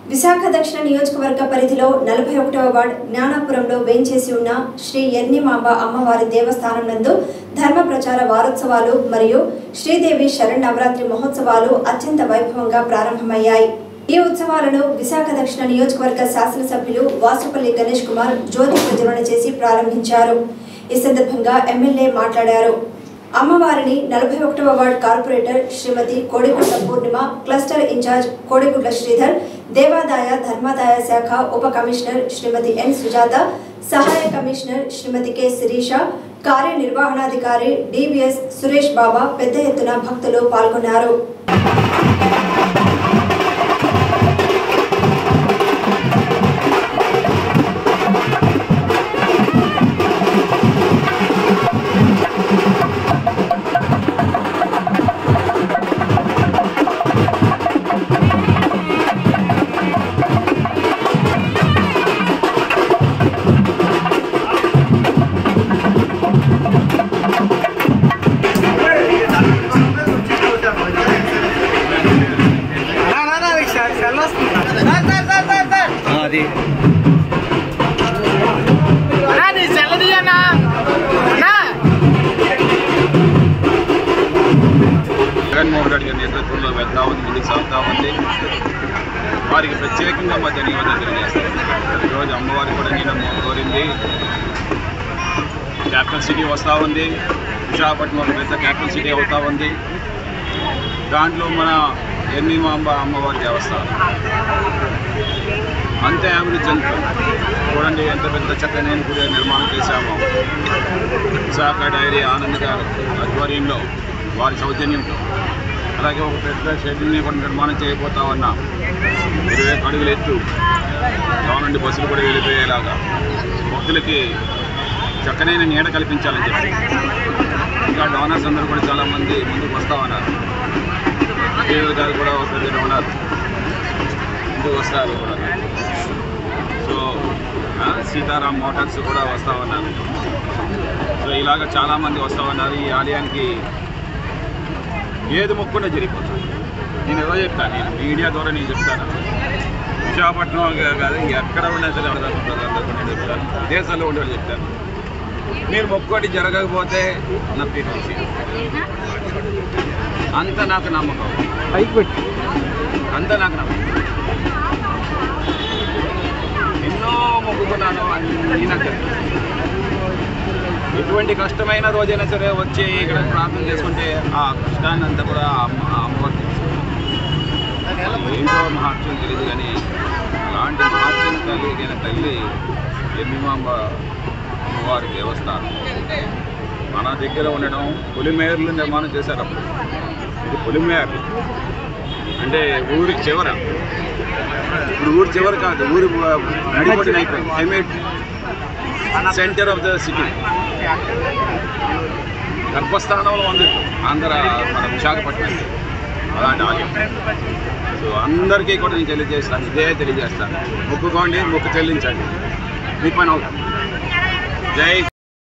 విశాఖ దక్షిణ నియోజకవర్గ పరిధిలో నలభై ఒకటవ వార్డ్ జ్ఞానాపురంలో వేంచేసి ఉన్న శ్రీ ఎన్నిమాంబ అమ్మవారి దేవస్థానం నందు ధర్మ ప్రచార వారోత్సవాలు మరియు శ్రీదేవి శరణ్ నవరాత్రి మహోత్సవాలు అత్యంత వైభవంగా ప్రారంభమయ్యాయి ఈ ఉత్సవాలను విశాఖ దక్షిణ నియోజకవర్గ శాసనసభ్యులు వాసుపల్లి గణేష్ కుమార్ జ్యోతి ప్రజ్వలన చేసి ప్రారంభించారు ఈ సందర్భంగా ఎమ్మెల్యే మాట్లాడారు అమ్మవారిని నలభై ఒకటవ ward corporator Srimati Kodigudla Purnima cluster incharge Kodigudla Sridhar దేవాదాయ ధర్మాదాయ శాఖ ఉప కమిషనర్ శ్రీమతి ఎన్ సుజాత సహాయ కమిషనర్ శ్రీమతి కె శిరీష కార్యనిర్వహణాధికారి డివిఎస్ సురేష్ బాబా పెద్ద ఎత్తున భక్తులు పాల్గొన్నారు అది జగన్మోహన్ రెడ్డి గారి నేతృత్వంలో వెళ్తా ఉంది ముందుకు సాగుతా ఉంది వారికి ప్రత్యేకంగా మా ధన్యవాదాలు తెలియజేస్తాం ఈరోజు అమ్మవారికి కూడా నేను కోరింది క్యాపిటల్ సిటీ వస్తూ ఉంది విశాఖపట్నం ఒక పెద్ద క్యాపిటల్ సిటీ అవుతా ఉంది దాంట్లో మన ఎన్నిమాంబ అమ్మవారి దేవస్థానం అంతే అభివృద్ధి చెందుతుంది చూడండి ఎంత పెద్ద చక్కనైన గుడి నిర్మాణం చేశామో విశాఖ డైరీ ఆనంద్ గారు ఆధ్వర్యంలో వారి సౌజన్యంతో అలాగే ఒక పెద్ద షెడ్యూల్ని కూడా నిర్మాణం చేయబోతా ఉన్నాం ఇరవై అడుగులు ఎత్తు గవర్నమెంట్ బస్సులు కూడా వెళ్ళిపోయేలాగా భక్తులకి చక్కనైన నీడ కల్పించాలని చెప్పి ఇంకా డోనర్స్ అందరూ కూడా చాలామంది ముందుకు వస్తా ఉన్నారు కేవల్ గారు కూడా ఒక పెద్ద డోనర్ ముందుకు వస్తారు కూడా సో ఆ, సీతారాం మోటార్స్ కూడా వస్తూ ఉన్నారు సో ఇలాగ చాలామంది వస్తూ ఉన్నారు ఈ ఆలయానికి ఏది మొక్కున్నా జరిగిపోతుంది నేను ఏదో చెప్తాను నేను మీడియా ద్వారా నేను చెప్తాను విశాఖపట్నం కాదు ఎక్కడ ఉన్నా సరే ఎవరిదాకా నేను చెప్తాను దేశాల్లో ఉండేవాళ్ళు చెప్తాను మీరు మొక్కోటి జరగకపోతే నా పేరు తీసి అంత నాకు నమ్మకం పైకి పెట్టి అంత నాకు నమ్మకం ఎన్నో మొక్కుకున్నాను అన్నీ నాకు తెలుసు. ఎటువంటి కష్టమైన రోజైనా సరే వచ్చి ఇక్కడ ప్రార్థన చేసుకుంటే ఆ కష్టాన్ని అంతా కూడా ఆ అమ్మ ఆ అమ్మవారు తెలుసుకుంటారు. ఏంటో మహాత్యం తెలియదు కానీ అలాంటి మహాత్యం కలిగిన తల్లి ఎమ్మిమాంబ అమ్మవారి దేవస్థానం మన దగ్గర ఉండడం పొలిమేర్లు నిర్మాణం చేశారు అప్పుడు ఇది పొలిమేర్లు అంటే ఊరి చివర ఇప్పుడు ఊరి చివర కాదు ఊరి నడిపడిన అయిపోయింది హైమేట్ సెంటర్ ఆఫ్ ద సిటీ గర్భస్థానంలో ఉంది ఆంధ్ర మన విశాఖపట్నం అలాంటి ఆలయం సో అందరికీ కూడా నేను తెలియజేస్తాను ఇదే తెలియజేస్తాను మొక్కుకోండి మొక్కు చెల్లించండి మీ పని అవుతుంది జై